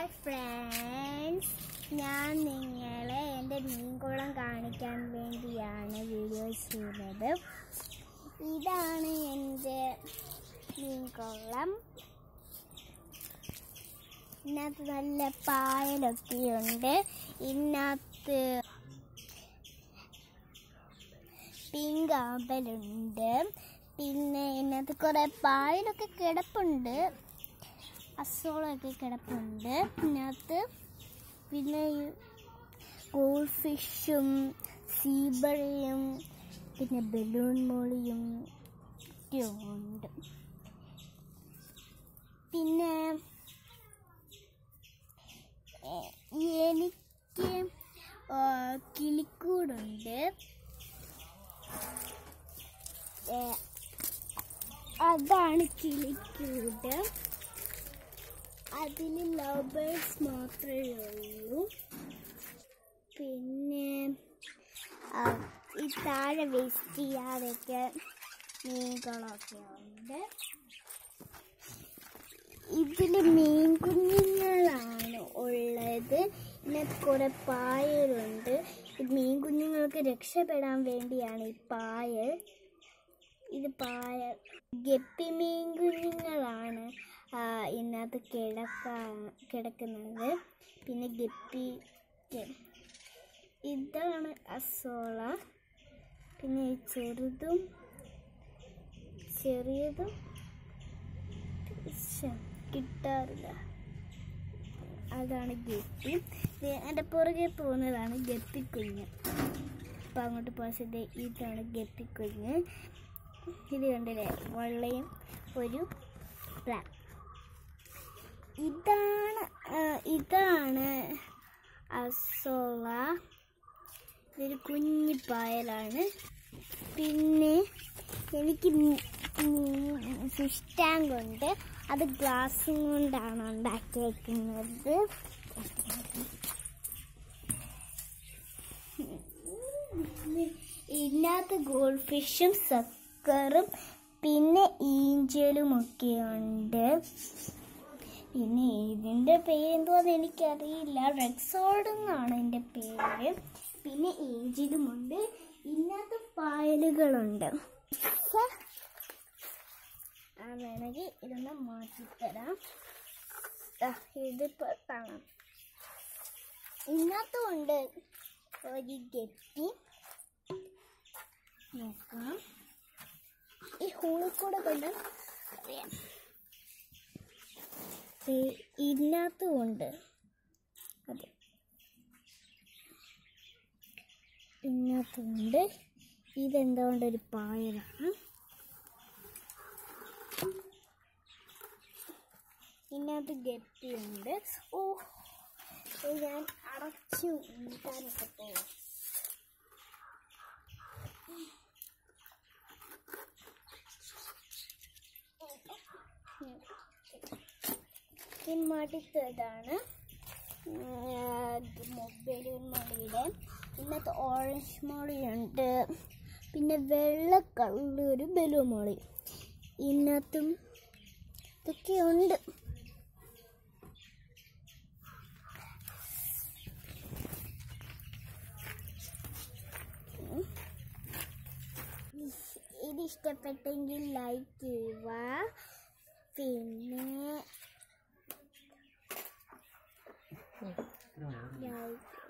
Hi friends ഞാൻ നിങ്ങളെ എൻ്റെ മീൻകുളം കാണിക്കാൻ വേണ്ടിയാണ് വീഡിയോ ചെയ്യുന്നത് ഇതാണ് എൻ്റെ മീൻകുളം ഇതിനകത്ത് നല്ല പായലൊക്കെയുണ്ട് ഇതിനകത്ത് പിങ്ക് ആമ്പലുണ്ട് പിന്നെ ഇതിനകത്ത് കുറേ പായലൊക്കെ കിടപ്പുണ്ട് അസോളൊക്കെ കിടപ്പുണ്ട് ഇതിനകത്ത് പിന്നെ ഗോൾഡ് ഫിഷും സീബറയും പിന്നെ ബലൂൺ മോളിയും ഒക്കെ ഉണ്ട് പിന്നെ എ- എനിക്ക് ആ, കിളിക്കൂടുണ്ട് ഏ, അതാണ് കിളിക്കൂട് അതിൽ ലവ് ബേർഡ്സ് മാത്രമേ ഉള്ളൂ പിന്നെ ആ, ഈ താഴെ വേസ്റ്റ് ചെയ്യാതൊക്കെ മീനുകളൊക്കെ ഉണ്ട് ഇതിൽ മീൻ കുഞ്ഞുങ്ങളാണ് ഉള്ളത് ഇതിനകത്ത് കുറെ പായലുണ്ട് ഈ മീൻ കുഞ്ഞുങ്ങൾക്ക് രക്ഷപ്പെടാൻ വേണ്ടിയാണ് ഈ പായൽ ഇത് പായൽ ഗപ്പി മീൻ കുഞ്ഞുങ്ങളാണ് ആ, ഇതിനകത്ത് കിടക്കാൻ കിടക്കുന്നത് പിന്നെ ഗപ്പി ഇതാണ് അസോള പിന്നെ ഈ ചെറുതും ചെറിയതും ശ്ശെ, കിട്ടാറില്ല അതാണ് ഗപ്പി ദേ എൻ്റെ പുറകെ പോകുന്നതാണ് ഗപ്പിക്കുഞ്ഞ് അപ്പം അങ്ങോട്ട് പോയത് ഇതാണ് ഗപ്പിക്കുഞ്ഞ് ഇത് കണ്ടില്ലേ വെള്ളയും ഒരു ബ്ലാക്ക് ഇതാണ് ആ, ഇതാണ് അസോള ഇതൊരു കുഞ്ഞി പായലാണ് പിന്നെ എനിക്ക് ഫിഷ് ടാങ്ക് ഉണ്ട് അത് ഗ്ലാസും കൊണ്ടാണ് ഉണ്ടാക്കിയേക്കുന്നത് ഇതിനകത്ത് ഗോൾഡ് ഫിഷും സക്കറും പിന്നെ ഈഞ്ചലും ഒക്കെ ഉണ്ട് പിന്നെ ഇതിൻ്റെ പേരെന്തുവാന്ന് എനിക്കറിയില്ല റെക്സോഡ് എന്നാണ് എൻ്റെ പേര് പിന്നെ ഏഞ്ചലുമുണ്ട് ഇതിനകത്ത് പായലുകളുണ്ട് ഛെ. ആ വേണമെങ്കിൽ ഇതൊന്ന് മാറ്റിത്തരാം ദാ, ഇതിപ്പോ കാണാം ഇതിനകത്തും ഉണ്ട് ഒരു ഗപ്പി നോക്കാം ഈ ഹോളിൽ കൂടെ കൊണ്ട് അറിയാം ദേ, ഇതിനകത്തും ഉണ്ട് അതെ ഇതിനകത്തുണ്ട് ഇതെന്തുകൊണ്ട് ഒരു പായലാണ് ഇതിനകത്ത് ഗപ്പിയുണ്ട് ഓ ഇത് ഞാൻ അടച്ചു നീട്ടാനൊക്കെ പോവാം മടുത്തതാണ് ബലൂൺ മണിയുടെ ഇന്നത്തെ ഓറഞ്ച് മോളിയുണ്ട് പിന്നെ വെള്ള കളർ ബലൂൺ മോളി ഇന്നത്തും ഇതൊക്കെ ഉണ്ട് ഇത് ഇഷ്ടപ്പെട്ടെങ്കിൽ ലൈക്ക് ചെയ്യുക പിന്നെ ലൈക്ക്